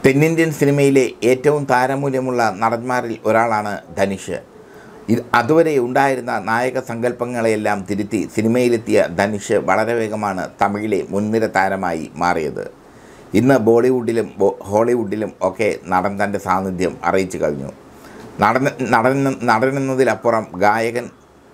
തെന്നിന്ത്യൻ സിനിമയിലെ ഏറ്റവും താരമൂല്യമുള്ള നടന്മാരിൽ ഒരാളാണ് ധനുഷ് ഇത് അതുവരെ ഉണ്ടായിരുന്ന നായക സങ്കല്പങ്ങളെയെല്ലാം തിരുത്തി സിനിമയിലെത്തിയ ധനുഷ് വളരെ വേഗമാണ് തമിഴിലെ മുൻനിര താരമായി മാറിയത് ഇന്ന് ബോളിവുഡിലും ബോ- ഹോളിവുഡിലും ഒക്കെ നടൻ തൻ്റെ സാന്നിധ്യം അറിയിച്ചു കഴിഞ്ഞു നടൻ നടൻ നടനെന്നതിലപ്പുറം ഗായകൻ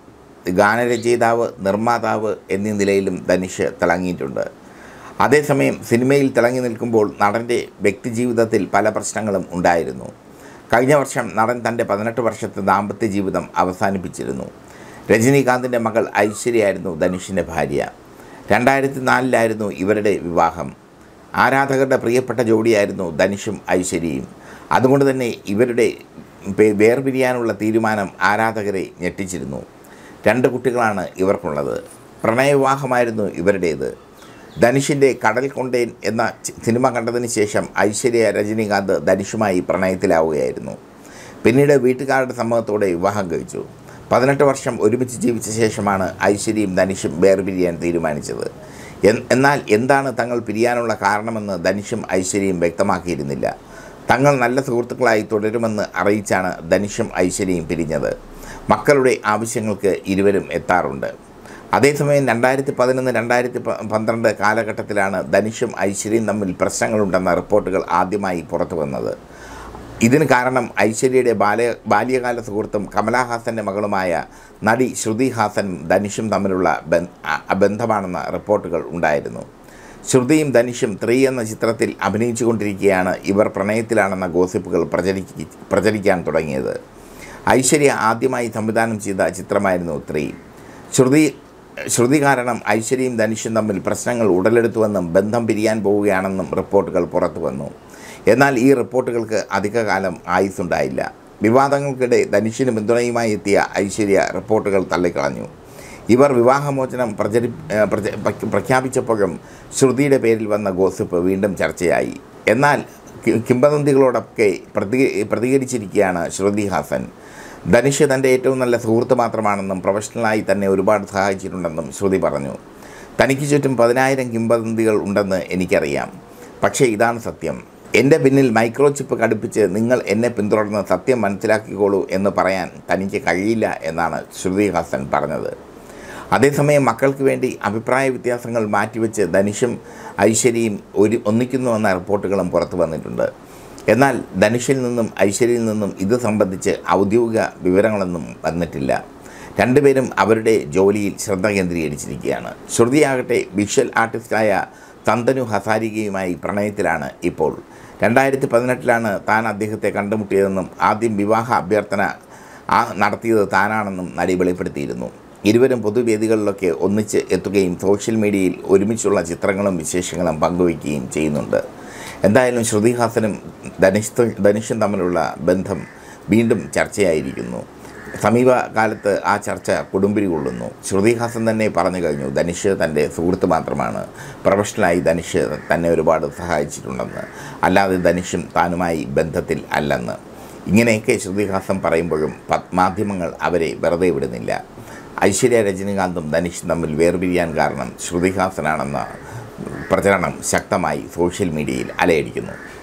ഗാനരചയിതാവ് നിർമ്മാതാവ് എന്നീ നിലയിലും ധനുഷ് തിളങ്ങിയിട്ടുണ്ട് അതേസമയം സിനിമയിൽ തിളങ്ങി നിൽക്കുമ്പോൾ നടൻ്റെ വ്യക്തിജീവിതത്തിൽ പല പ്രശ്നങ്ങളും ഉണ്ടായിരുന്നു കഴിഞ്ഞ വർഷം നടൻ തൻ്റെ പതിനെട്ട് വർഷത്തെ ദാമ്പത്യ ജീവിതം അവസാനിപ്പിച്ചിരുന്നു രജനീകാന്തിൻ്റെ മകൾ ഐശ്വര്യയായിരുന്നു ധനുഷിൻ്റെ ഭാര്യ രണ്ടായിരത്തി നാലിലായിരുന്നു ഇവരുടെ വിവാഹം ആരാധകരുടെ പ്രിയപ്പെട്ട ജോഡിയായിരുന്നു ധനുഷും ഐശ്വര്യയും അതുകൊണ്ട് തന്നെ ഇവരുടെ പേ- വേർപിരിയാനുള്ള തീരുമാനം ആരാധകരെ ഞെട്ടിച്ചിരുന്നു രണ്ട് കുട്ടികളാണ് ഇവർക്കുള്ളത് പ്രണയവിവാഹമായിരുന്നു ഇവരുടേത് ധനുഷിൻ്റെ കടൽ കൊണ്ടേൻ എന്ന ചി- സിനിമ കണ്ടതിന് ശേഷം ഐശ്വര്യ രജനീകാന്ത് ധനുഷുമായി പ്രണയത്തിലാവുകയായിരുന്നു പിന്നീട് വീട്ടുകാരുടെ സമ്മതത്തോടെ വിവാഹം കഴിച്ചു പതിനെട്ട് വർഷം ഒരുമിച്ച് ജീവിച്ച ശേഷമാണ് ഐശ്വര്യയും ധനുഷും വേർപിരിയാൻ തീരുമാനിച്ചത് എൻ- എന്നാൽ എന്താണ് തങ്ങൾ പിരിയാനുള്ള കാരണമെന്ന് ധനുഷും ഐശ്വര്യയും വ്യക്തമാക്കിയിരുന്നില്ല തങ്ങൾ നല്ല സുഹൃത്തുക്കളായി തുടരുമെന്ന് അറിയിച്ചാണ് ധനുഷും ഐശ്വര്യയും പിരിഞ്ഞത് മക്കളുടെ ആവശ്യങ്ങൾക്ക് ഇരുവരും എത്താറുണ്ട് അതേസമയം രണ്ടായിരത്തി പതിനൊന്ന് രണ്ടായിരത്തി പ- പന്ത്രണ്ട് കാലഘട്ടത്തിലാണ് ധനുഷും ഐശ്വര്യയും തമ്മിൽ പ്രശ്നങ്ങളുണ്ടെന്ന റിപ്പോർട്ടുകൾ ആദ്യമായി പുറത്തു വന്നത് ഇതിന് കാരണം ഐശ്വര്യയുടെ ബാല്യ ബാല്യകാല സുഹൃത്തും കമലഹാസൻ്റെ മകളുമായ നടി ശ്രുതി ഹാസനും ധനുഷും തമ്മിലുള്ള ബന്ധ- അ- ബന്ധമാണെന്ന റിപ്പോർട്ടുകൾ ഉണ്ടായിരുന്നു ശ്രുതിയും ധനുഷും ത്രീ എന്ന ചിത്രത്തിൽ അഭിനയിച്ചുകൊണ്ടിരിക്കെയാണ് ഇവർ പ്രണയത്തിലാണെന്ന ഗോസിപ്പുകൾ പ്രചരിക്ക പ്രചരിക്കാൻ തുടങ്ങിയത് ഐശ്വര്യ ആദ്യമായി സംവിധാനം ചെയ്ത ചിത്രമായിരുന്നു ത്രീ ശ്രുതി ശ്രുതി കാരണം ഐശ്വര്യയും ധനുഷും തമ്മിൽ പ്രശ്നങ്ങൾ ഉടലെടുത്തുവെന്നും ബന്ധം പിരിയാൻ പോവുകയാണെന്നും റിപ്പോർട്ടുകൾ പുറത്തു വന്നു എന്നാൽ ഈ റിപ്പോർട്ടുകൾക്ക് അധികകാലം ആയുസ്സുണ്ടായില്ല വിവാദങ്ങൾക്കിടെ ധനുഷിന് പിന്തുണയുമായി എത്തിയ ഐശ്വര്യ റിപ്പോർട്ടുകൾ തള്ളിക്കളഞ്ഞു ഇവർ വിവാഹമോചനം പ്രചരി ഏ, പ്രച- പ്രഖ്യ- പ്രഖ്യാപിച്ചപ്പോഴും ശ്രുതിയുടെ പേരിൽ വന്ന ഗോസിപ്പ് വീണ്ടും ചർച്ചയായി എന്നാൽ കി- കിംവദന്തികളോടൊക്കെ പ്രതി പ്രതികരിച്ചിരിക്കുകയാണ് ശ്രുതി ഹാസൻ ധനുഷ് തൻ്റെ ഏറ്റവും നല്ല സുഹൃത്ത് മാത്രമാണെന്നും പ്രൊഫഷണലായി തന്നെ ഒരുപാട് സഹായിച്ചിട്ടുണ്ടെന്നും ശ്രുതി പറഞ്ഞു തനിക്ക് ചുറ്റും പതിനായിരം കിംവദന്തികൾ ഉണ്ടെന്ന് എനിക്കറിയാം പക്ഷേ ഇതാണ് സത്യം എൻ്റെ പിന്നിൽ മൈക്രോ ചിപ്പ് ഘടിപ്പിച്ച് നിങ്ങൾ എന്നെ പിന്തുടർന്ന് സത്യം മനസ്സിലാക്കിക്കോളൂ എന്ന് പറയാൻ തനിക്ക് കഴിയില്ല എന്നാണ് ശ്രുതി ഹാസൻ പറഞ്ഞത് അതേസമയം മക്കൾക്ക് വേണ്ടി അഭിപ്രായ വ്യത്യാസങ്ങൾ മാറ്റിവെച്ച് ധനുഷും ഐശ്വര്യയും ഒരു ഒന്നിക്കുന്നുവെന്ന റിപ്പോർട്ടുകളും പുറത്തു വന്നിട്ടുണ്ട് എന്നാൽ ധനുഷിൽ നിന്നും ഐശ്വര്യയിൽ നിന്നും ഇത് സംബന്ധിച്ച് ഔദ്യോഗിക വിവരങ്ങളൊന്നും വന്നിട്ടില്ല രണ്ടുപേരും അവരുടെ ജോലിയിൽ ശ്രദ്ധ കേന്ദ്രീകരിച്ചിരിക്കുകയാണ് ശ്രുതിയാകട്ടെ വിഷ്വൽ ആർട്ടിസ്റ്റായ തന്തനു ഹസാരികയുമായി പ്രണയത്തിലാണ് ഇപ്പോൾ രണ്ടായിരത്തി പതിനെട്ടിലാണ് താൻ അദ്ദേഹത്തെ കണ്ടുമുട്ടിയതെന്നും ആദ്യം വിവാഹ അഭ്യർത്ഥന ആ നടത്തിയത് താനാണെന്നും നടി വെളിപ്പെടുത്തിയിരുന്നു ഇരുവരും പൊതുവേദികളിലൊക്കെ ഒന്നിച്ച് എത്തുകയും സോഷ്യൽ മീഡിയയിൽ ഒരുമിച്ചുള്ള ചിത്രങ്ങളും വിശേഷങ്ങളും പങ്കുവയ്ക്കുകയും ചെയ്യുന്നുണ്ട് എന്തായാലും ശ്രുതിഹാസനും ധനുഷ് ധനുഷും തമ്മിലുള്ള ബന്ധം വീണ്ടും ചർച്ചയായിരിക്കുന്നു സമീപകാലത്ത് ആ ചർച്ച കൊടുമ്പിരി കൊള്ളുന്നു ശ്രുതിഹാസൻ തന്നെ പറഞ്ഞു കഴിഞ്ഞു ധനുഷ് തൻ്റെ സുഹൃത്ത് മാത്രമാണ് പ്രൊഫഷണലായി ധനുഷ് തന്നെ ഒരുപാട് സഹായിച്ചിട്ടുണ്ടെന്ന് അല്ലാതെ ധനുഷും താനുമായി ബന്ധത്തിൽ അല്ലെന്ന് ഇങ്ങനെയൊക്കെ ശ്രുതിഹാസൻ പറയുമ്പോഴും പ- മാധ്യമങ്ങൾ അവരെ വെറുതെ വിടുന്നില്ല ഐശ്വര്യ രജനീകാന്തും ധനുഷും തമ്മിൽ വേർപിരിയാൻ കാരണം ശ്രുതിഹാസനാണെന്ന പ്രചരണം ശക്തമായി സോഷ്യൽ മീഡിയയിൽ അലയടിക്കുന്നു